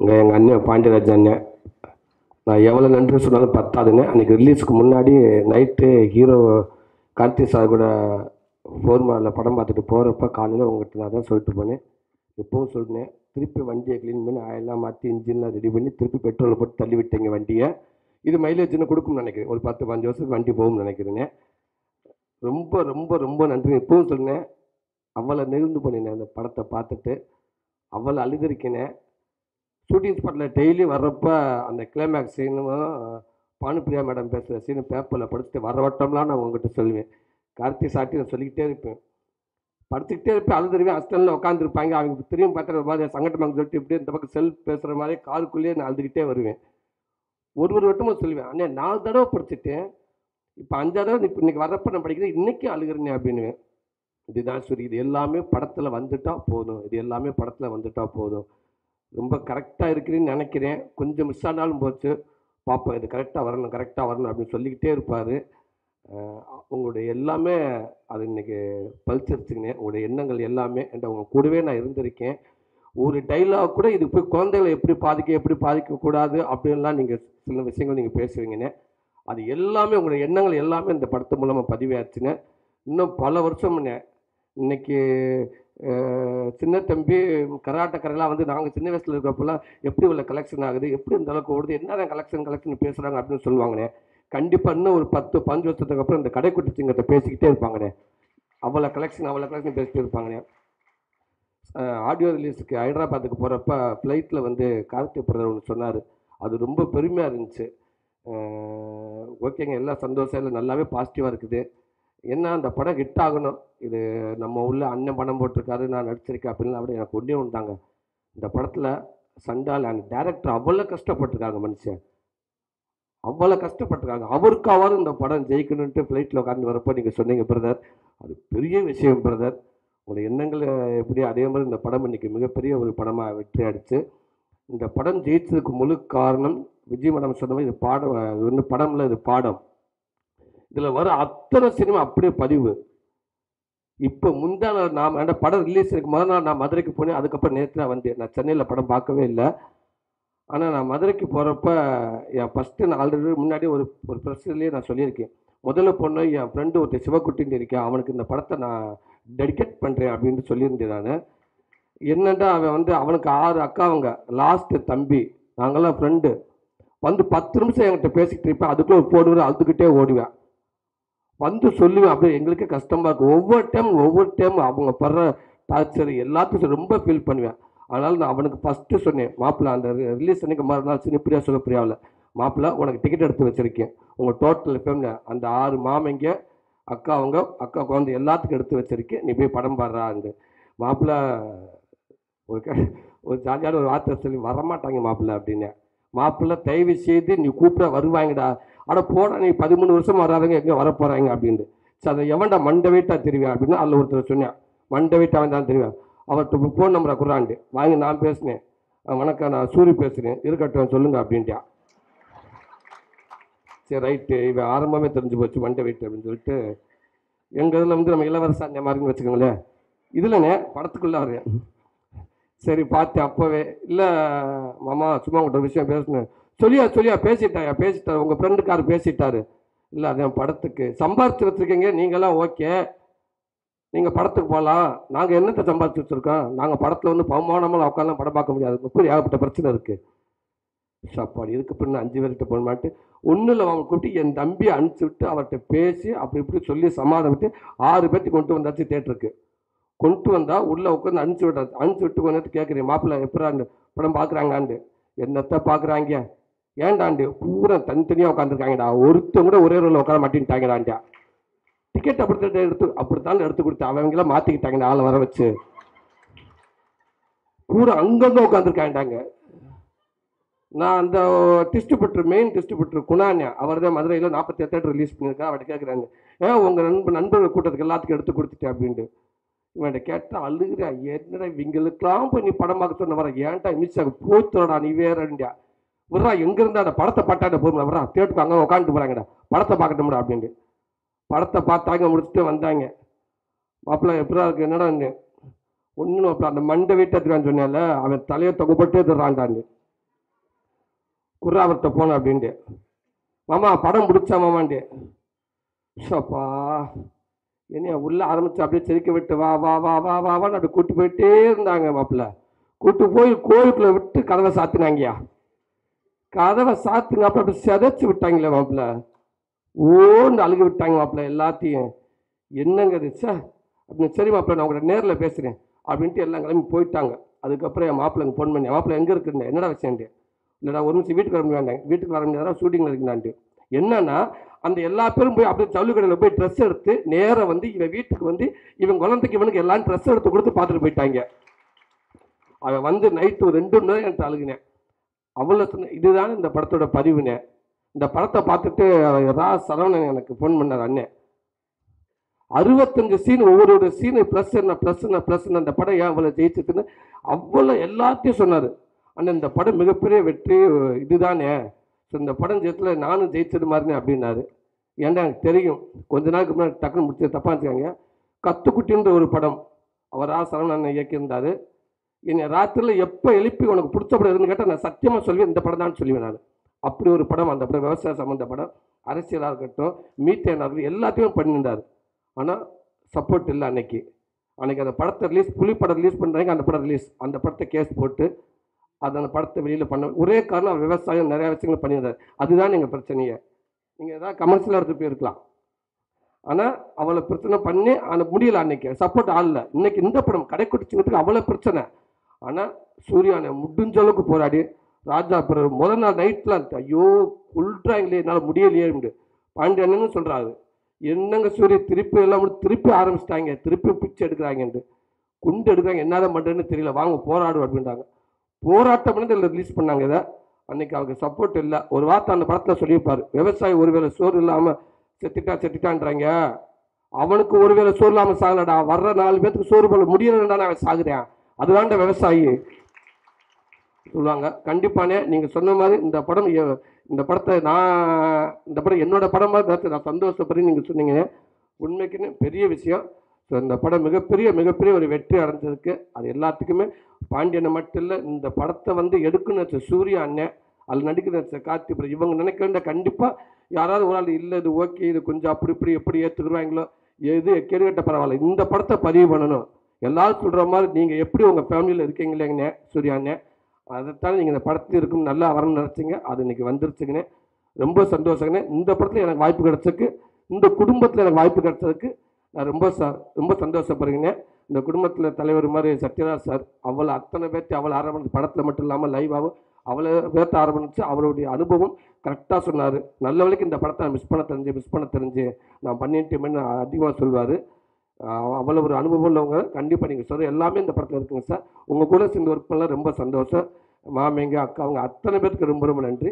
இங்கே எங்கள் அண்ணன் பாண்டியராஜ் அண்ணன் நான் எவ்வளோ நன்றி சொன்னாலும் பத்தாதுங்க அன்றைக்கி ரிலீஸ்க்கு முன்னாடி நைட்டு ஹீரோ கார்த்தி சார் கூட ஃபோர்மாவில் படம் பார்த்துட்டு போகிறப்ப காலையில் உங்கள்கிட்ட நான் தான் சொல்லிட்டு போனேன் இப்போவும் சொல்லினேன் திருப்பி வண்டியை க்ளீன் பண்ணி ஆயெல்லாம் மாற்றி இன்ஜின்லாம் ரெடி பண்ணி திருப்பி பெட்ரோல் போட்டு தள்ளி விட்டீங்க வண்டியை இது மைலேஜ்னு கொடுக்கும்னு நினைக்கிறேன் ஒரு பத்து பதினஞ்சு வருஷத்துக்கு வண்டி போகும்னு நினைக்கிறேங்க ரொம்ப ரொம்ப ரொம்ப நன்றி இப்பவும் சொன்னேன் அவ்வளோ நெகிழ்ந்து பண்ணினேன் அந்த படத்தை பார்த்துட்டு அவ்வளோ அழுதுருக்கினேன் ஷூட்டிங் ஸ்பாட்டில் டெய்லி வர்றப்ப அந்த கிளைமேக்ஸ் சீனும் பானுப்பிரியா மேடம் பேசுகிற சீனு பேப்பரில் படிச்சுட்டு வர வட்டம்லாம் நான் உங்ககிட்ட சொல்லுவேன் கார்த்தி சாட்டி நான் சொல்லிக்கிட்டே இருப்பேன் படுத்துக்கிட்டே இருப்பேன் அழுதுருவேன் ஹாஸ்டலில் உட்காந்துருப்பாங்க அவங்க திரும்பி பார்த்துற மாதிரி சங்கட்டமாக சொல்லிட்டு இப்படியே இந்த பக்கம் செல்ஃப் பேசுகிற மாதிரி காருக்குள்ளேயே நான் அழுதுகிட்டே வருவேன் ஒரு ஒரு வட்டமும் சொல்லுவேன் அண்ணே நாலு தடவை படிச்சுட்டேன் இப்போ அஞ்சாவது தடவை இப்போ இன்னைக்கு வரப்ப நான் படிக்கிறேன் இன்றைக்கும் அழுகிறேனே அப்படின்னுவேன் இதுதான் சரி இது எல்லாமே படத்தில் வந்துட்டா போதும் இது எல்லாமே படத்தில் வந்துட்டா போதும் ரொம்ப கரெக்டாக இருக்கிறேன்னு நினைக்கிறேன் கொஞ்சம் மிஸ் ஆனாலும் போச்சு பார்ப்போம் இது கரெக்டாக வரணும் கரெக்டாக வரணும் அப்படின்னு சொல்லிக்கிட்டே இருப்பார் உங்களுடைய எல்லாமே அது இன்னைக்கு பழிச்சிருச்சுங்க உங்களுடைய எண்ணங்கள் எல்லாமே என்ற உங்க கூடவே நான் இருந்திருக்கேன் ஒரு டைலாக் கூட இது போய் குழந்தைகளை எப்படி பாதிக்க எப்படி பாதிக்கக்கூடாது அப்படின்லாம் நீங்கள் சில விஷயங்கள் நீங்கள் பேசுவீங்கண்ணே அது எல்லாமே உங்களுடைய எண்ணங்கள் எல்லாமே இந்த படத்து மூலமாக பதிவாச்சுங்க இன்னும் பல வருஷம் முன்னே இன்னைக்கு அஹ், சின்ன தம்பி கராட்டக்காரெல்லாம் வந்து நாங்கள் சின்ன வயசில் இருக்கிறப்பெல்லாம் எப்படி உள்ள கலெக்ஷன் ஆகுது எப்படி இந்த அளவுக்கு ஓடுது என்ன கலெக்ஷன் கலெக்ஷன் பேசுகிறாங்க அப்படின்னு சொல்லுவாங்கண்ணே கண்டிப்பாக இன்னும் ஒரு பத்து பஞ்சு வருஷத்துக்கு அப்புறம் இந்த கடைக்குட்டி சிங்கத்தை பேசிக்கிட்டே இருப்பாங்கண்ணே அவ்வளோ கலெக்ஷன் அவ்வளோ கலெக்ஷன் பேசிட்டே இருப்பாங்கண்ணே ஆடியோ ரிலீஸுக்கு ஹைதராபாத்துக்கு போகிறப்ப ஃப்ளைட்டில் வந்து கார்த்திக் பிரதர் ஒன்று சொன்னார் அது ரொம்ப பெருமையாக இருந்துச்சு அஹ் ஓகேங்க எல்லாம் சந்தோஷம் இல்லை நல்லாவே பாசிட்டிவாக இருக்குது என்ன அந்த படம் ஹிட் ஆகணும் இது நம்ம உள்ள அண்ணன் படம் போட்டிருக்காரு நான் நடிச்சிருக்கேன் அப்படின்னு அப்படி எனக்கு ஒன்றே ஒன்றாங்க இந்த படத்தில் சண்டால் அந்த டேரக்டர் அவ்வளோ கஷ்டப்பட்டிருக்காங்க மனுஷன் அவ்வளோ கஷ்டப்பட்டிருக்காங்க அவருக்காவது இந்த படம் ஜெயிக்கணுன்ட்டு ஃப்ளைட்டில் உட்காந்து வரப்போ நீங்கள் சொன்னீங்க பிரதர் அது பெரிய விஷயம் பிரதர் உங்களை எண்ணங்கள் எப்படி அதே மாதிரி இந்த படம் இன்னைக்கு மிகப்பெரிய ஒரு படமாக வெற்றி அடிச்சு இந்த படம் ஜெயிச்சதுக்கு முழு காரணம் விஜய் மேடம் சொன்ன மாதிரி இது பாடம் இது வந்து படம்ல இது பாடம் இதில் வர அத்தனை சினிமா அப்படியே பதிவு இப்போ முந்தா நாள் நான் அந்த படம் ரிலீஸ் இருக்கு முதல் நாள் நான் மதுரைக்கு போனேன் அதுக்கப்புறம் நேற்று தான் வந்தேன் நான் சென்னையில் படம் பார்க்கவே இல்லை ஆனால் நான் மதுரைக்கு போகிறப்ப என் ஃபஸ்ட்டு நான் ஆல்ரெடி முன்னாடி ஒரு ஒரு ப்ரெஸ்லேயே நான் சொல்லியிருக்கேன் முதல்ல பொண்ணு என் ஃப்ரெண்டு ஒருத்தர் சிவக்குட்டின்னு இருக்கேன் அவனுக்கு இந்த படத்தை நான் டெடிகேட் பண்ணுறேன் அப்படின்ட்டு சொல்லியிருந்தேன் நான் என்னடா அவன் வந்து அவனுக்கு ஆறு அக்காவங்க லாஸ்ட்டு தம்பி நாங்கெல்லாம் ஃப்ரெண்டு வந்து பத்து நிமிஷம் என்கிட்ட பேசிக்கிட்டு இருப்பேன் அதுக்குள்ளே ஒரு போடுவேன் அழுதுகிட்டே ஓடுவேன் வந்து சொல்லுவேன் அப்படியே எங்களுக்கே கஷ்டமாக இருக்கும் ஒவ்வொரு டைம் ஒவ்வொரு டைம் அவங்க படுற டார்ச்சர் எல்லாத்தையும் ரொம்ப ஃபீல் பண்ணுவேன் அதனால் நான் அவனுக்கு ஃபஸ்ட்டு சொன்னேன் மாப்பிள்ளை அந்த ரிலீஸ் அன்னைக்கு மறுநாள் சினிப்பிரியா சுகப்பிரியாவில் மாப்பிள்ளை உனக்கு டிக்கெட் எடுத்து வச்சுருக்கேன் உங்கள் டோட்டல் ஃபேமிலி அந்த ஆறு மாமைங்க அக்கா அவங்க அக்கா குழந்தை எல்லாத்துக்கும் எடுத்து வச்சிருக்கேன் நீ போய் படம் பாடுறாங்க மாப்பிள்ளை ஒரு க ஒரு ஜாலியான ஒரு வார்த்தை சொல்லி வரமாட்டாங்க மாப்பிள்ளை அப்படின்னு மாப்பிள்ளை தயவு செய்து நீ கூப்பிட வருவாங்கடா அட போடா நீ பதிமூணு வருஷம் வராதவங்க எங்கே வர போகிறாங்க அப்படின்ட்டு சரி அதை எவன்டா மண்டை வெயிட்டாக தெரியும் அப்படின்னு அதில் ஒருத்தர் சொன்னேன் மண்டை வெயிட் அவன் தான் தெரியும் அவர்கிட்ட ஃபோன் நம்பரை குறாண்டு வாங்கி நான் பேசினேன் "அஹ் வணக்கம் நான் சூரி பேசுகிறேன் இருக்கட்டும் சொல்லுங்க அப்படின்ட்டான் சரி ரைட்டு இவன் ஆரம்பமே தெரிஞ்சு போச்சு மண்டை வெயிட் அப்படின்னு சொல்லிட்டு எங்கள் இதில் வந்து நம்ம இளவரச அந்த மாதிரின்னு வச்சுக்கோங்களேன் இதுலண்ணே படத்துக்குள்ளே வரேன் சரி பார்த்து அப்போவே இல்லை மாமா சும்மா உங்கள்கிட்ட ஒரு விஷயம் பேசணும் சொல்லியா சொல்லியா பேசிட்டாயா பேசிட்டாரு உங்கள் ஃப்ரெண்டுக்காரு பேசிட்டாரு இல்லை அதான் படத்துக்கு சம்பாரிச்சு வச்சுருக்கீங்க நீங்களாம் ஓகே நீங்கள் படத்துக்கு போகலாம் நாங்கள் என்னத்தை சம்பாதிச்சு வச்சுருக்கோம் நாங்கள் படத்தில் வந்து பவமானமாக உட்காந்து படம் பார்க்க முடியாது முப்பது ஏகப்பட்ட பிரச்சனை இருக்குது சாப்பாடு இதுக்கு பின்ன அஞ்சு பேர்கிட்ட போக மாட்டு ஒன்றும் இல்லை அவன் கூப்பிட்டு என் தம்பியை அனுப்பிச்சி விட்டு அவர்கிட்ட பேசி அப்படி இப்படி சொல்லி சமாதானம் விட்டு ஆறு பேர்த்து கொண்டு வந்தாச்சு தேட்டருக்கு கொண்டு வந்தால் உள்ளே உட்காந்து அனுப்பிச்சி விட்டாச்சு அனுப்பிச்சி விட்டு கொஞ்ச நேரத்துக்கு கேட்குறேன் மாப்பிள்ளை எப்படாண்டு படம் பார்க்குறாங்காண்டு என்னத்தை பார்க்குறாங்க ஏன்டாண்டு பூரா தனித்தனியாக உட்காந்துருக்காங்கடா ஒருத்தன் கூட ஒரே ரோல உட்கார மாட்டேன்ட்டாங்கடாண்டா டிக்கெட் அப்படித்தான் எடுத்து அப்படித்தான் எடுத்து கொடுத்து அவங்களாம் மாற்றிக்கிட்டாங்க ஆளை வர வச்சு பூரா அங்கங்கே உட்காந்துருக்காண்டாங்க நான் அந்த டிஸ்ட்ரிபியூட்டர் மெயின் டிஸ்ட்ரிபியூட்டர் குணான்யா அவர் தான் மதுரையில் நாற்பத்தி தேட்டர் ரிலீஸ் பண்ணியிருக்கா அவர்கிட்ட கேட்குறாங்க ஏன் உங்கள் நண்பர் நண்பர்கள் கூட்டத்துக்கு எல்லாத்துக்கும் எடுத்து கொடுத்துட்டேன் அப்படின்ட்டு இவன்கிட்ட கேட்டால் அழுகிறா என்னடா இவங்களுக்கெல்லாம் போய் நீ படம் பார்க்க சொன்ன வர ஏன்டா மிஸ் ஆக போத்துறடா நீ வேறண்டியா விட்றா எங்க இருந்தா அந்த படத்தை பார்த்தாண்ட போதும் விட்றா தேட்டுக்கு அங்கே உட்காந்துட்டு போகிறாங்கடா படத்தை பார்க்கட்டும்டா அப்படின்ட்டு படத்தை பார்த்தாங்க முடிச்சுட்டு வந்தாங்க மாப்பிள்ளை எப்படா இருக்கு என்னடா ஒன்றும் மாப்பிள்ள அந்த மண்டை வீட்டை திருவான்னு சொன்னால அவன் தலையை தொகுப்பட்டே தர்றான்டான்னு குர்ரா அவர்கிட்ட போனேன் அப்படின்ட்டு மாமா படம் பிடிச்சா மாமான்ட்டு ஷப்பா என்னைய உள்ள ஆரம்பிச்சு அப்படியே செரிக்க விட்டு வா வா வா வா வா வான்னு அப்படி கூட்டி போயிட்டே இருந்தாங்க மாப்பிள்ள கூட்டு போய் கோயிலுக்குள்ள விட்டு கதவை சாத்தினாங்கய்யா கதவை சாத்துங்க அப்ப அப்படி சிதைச்சு விட்டாங்களே மாப்பிள்ள ஓண்டு அழுக விட்டாங்க மாப்பிள்ள எல்லாத்தையும் என்னங்க இது சே அப்படின்னு சரி மாப்பிள்ள நான் உங்கள்கிட்ட நேரில் பேசுகிறேன் அப்படின்ட்டு எல்லாம் கிளம்பி போயிட்டாங்க அதுக்கப்புறம் என் மாப்பிள்ளைங்க ஃபோன் பண்ணி மாப்பிள்ள எங்கே இருக்குன்னு என்னடா விஷயம்ட்டு இல்லைடா ஒரு நிமிஷம் வீட்டுக்கு வர முடியாண்டாங்க வீட்டுக்கு வர முடியாதா ஷூட்டிங்கில் இருக்குனான்ட்டு என்னன்னா அந்த எல்லா பேரும் போய் அப்படியே ஜவுளி கடையில் போய் ட்ரெஸ் எடுத்து நேரா வந்து இவன் வீட்டுக்கு வந்து இவன் குழந்தைக்கு இவனுக்கு எல்லாம் ட்ரெஸ் எடுத்து கொடுத்து பார்த்துட்டு போயிட்டாங்க அவன் வந்து நைட்டு ஒரு ரெண்டு மணி நேரம் எனக்கு அழுகினேன் அவ்வளோ சொன்ன இதுதான் இந்த படத்தோட பதிவுனே இந்த படத்தை பார்த்துட்டு ரா சரவணன் எனக்கு ஃபோன் பண்ணார் அண்ணன் அறுபத்தஞ்சு சீன் ஒவ்வொரு சீனு ப்ளஸ் என்ன ப்ளஸ் என்ன ப்ளஸ் அந்த படம் ஏன் அவ்வளோ ஜெயிச்சிச்சுன்னு அவ்வளோ எல்லாத்தையும் சொன்னார் அண்ணன் இந்த படம் மிகப்பெரிய வெற்றி இதுதானே ஸோ இந்த படம் ஜெயத்தில் நானும் ஜெயிச்சது மாதிரினே அப்படின்னாரு ஏன்டா எனக்கு தெரியும் கொஞ்ச நாளுக்கு முன்னாடி டக்குன்னு முடிச்சு தப்பாக வச்சுக்காங்க கத்துக்குட்டின்ற ஒரு படம் அவர் ஆ சரவணன் இயக்கியிருந்தார் என்னை ராத்திரியில் எப்போ எழுப்பி உனக்கு பிடிச்ச படம் எதுன்னு கேட்டால் நான் சத்தியமாக சொல்லுவேன் இந்த படம் தான் சொல்லுவேன் நான் அப்படி ஒரு படம் அந்த படம் விவசாய சம்மந்த படம் அரசியலாக இருக்கட்டும் மீத்தேனாக இருக்கட்டும் எல்லாத்தையும் பண்ணியிருந்தார் ஆனால் சப்போர்ட் இல்லை அன்னைக்கு அன்னைக்கு அந்த படத்தை ரிலீஸ் புலி படம் ரிலீஸ் பண்ணுறாங்க அந்த படம் ரிலீஸ் அந்த படத்தை கேஸ் போட்டு அது அந்த படத்தை வெளியில் பண்ண ஒரே காரணம் அவர் விவசாயம் நிறையா விஷயங்கள் பண்ணியிருந்தார் அதுதான் எங்கள் பிரச்சனையே நீங்கள் ஏதாவது கமர்ஷியலாக எடுத்து போயிருக்கலாம் ஆனால் அவளை பிரச்சனை பண்ணி அந்த முடியல அன்னைக்கு சப்போர்ட் ஆளல இன்னைக்கு இந்த படம் கடைக்குட்டிச்சுங்கிறதுக்கு அவ்வளோ பிரச்சனை ஆனால் சூர்யானை முடிஞ்ச அளவுக்கு போராடி ராஜா பிறகு முதல் நாள் நைட்லாம் ஐயோ கொள்றாங்களே என்னால் முடியலையே பாண்டியன்னு சொல்கிறாரு என்னங்க சூரிய திருப்பி எல்லாம் முடிச்சு திருப்பி ஆரம்பிச்சிட்டாங்க திருப்பி பிச்சை எடுக்கிறாங்கன்ட்டு குண்டு எடுக்கிறாங்க என்னதான் பண்ணுறேன்னு தெரியல வாங்க போராடும் அப்படின்றாங்க போராட்டம் பண்ணி இதில் ரிலீஸ் பண்ணாங்க இதை அன்னைக்கு அவருக்கு சப்போர்ட் இல்லை ஒரு வார்த்தை அந்த படத்தில் சொல்லியிருப்பார் விவசாயி ஒருவேளை சோறு இல்லாமல் செத்துட்டா செத்துட்டான்றாங்க அவனுக்கு ஒருவேளை சோறு இல்லாமல் சாகலடா வர்ற நாலு பேத்துக்கு சோறு பண்ண முடியலடா அவன் சாகுறேன் அதுதான்டா விவசாயி சொல்லுவாங்க கண்டிப்பானே நீங்கள் சொன்ன மாதிரி இந்த படம் எ- இந்த படத்தை நான் இந்த படம் என்னோட படமாக பார்த்து நான் சந்தோஷப்படுறேன் நீங்கள் சொன்னீங்க உண்மைக்குன்னு பெரிய விஷயம் ஸோ இந்த படம் மிகப்பெரிய மிகப்பெரிய ஒரு வெற்றி அடைஞ்சதுக்கு அது எல்லாத்துக்குமே பாண்டியனை மட்டும் இல்லை இந்த படத்தை வந்து எடுக்கணும் வச்ச சூர்யா அண்ணன் அதில் நடிக்கிற வச்ச கார்த்தி அப்புறம் இவங்க நினைக்க வேண்டிய கண்டிப்பாக யாராவது ஒரு ஆள் இல்லை இது ஓகே இது கொஞ்சம் அப்படி இப்படி எப்படி ஏற்றுக்குருவாங்களோ எது கேடுகட்ட பரவாயில்ல இந்த படத்தை பதிவு பண்ணணும் எல்லாரும் சொல்கிற மாதிரி நீங்கள் எப்படி உங்கள் ஃபேமிலியில் இருக்கீங்களேங்கண்ணே சூர்யா அண்ணன் அதைத்தான் நீங்கள் இந்த படத்தில் இருக்கும் நல்லா வரணும்னு நினச்சிங்க அது இன்னைக்கு வந்துருச்சுங்கண்ணே ரொம்ப சந்தோஷங்கண்ணே இந்த படத்தில் எனக்கு வாய்ப்பு கிடைச்சதுக்கு இந்த குடும்பத்தில் எனக்கு வாய்ப்பு கிடைச்சதுக்கு நான் ரொம்ப ச ரொம்ப சந்தோஷப்படுறேங்க இந்த குடும்பத்தில் தலைவர் மாதிரி சத்யராஜ் சார் அவ்வளோ அத்தனை பேர்த்து அவ்வளோ அரவணைச்சு படத்தில் மட்டும் இல்லாமல் லைவாகவும் அவ்வளோ பேர்த்த அரவணைச்சு அவருடைய அனுபவம் கரெக்டாக சொன்னார் நல்ல வழிக்கு இந்த படத்தை நான் மிஸ் பண்ண தெரிஞ்சு மிஸ் பண்ண தெரிஞ்சு நான் பண்ணிட்டேன்னு அதிகமாக சொல்வார் அவ்வளோ ஒரு அனுபவம் உள்ளவங்க கண்டிப்பாக நீங்கள் சொல்கிற எல்லாமே இந்த படத்தில் இருக்குங்க சார் உங்கள் கூட சேர்ந்து ஒர்க் பண்ணலாம் ரொம்ப சந்தோஷம் மாமிங்க அக்கா அவங்க அத்தனை பேருக்கு ரொம்ப ரொம்ப நன்றி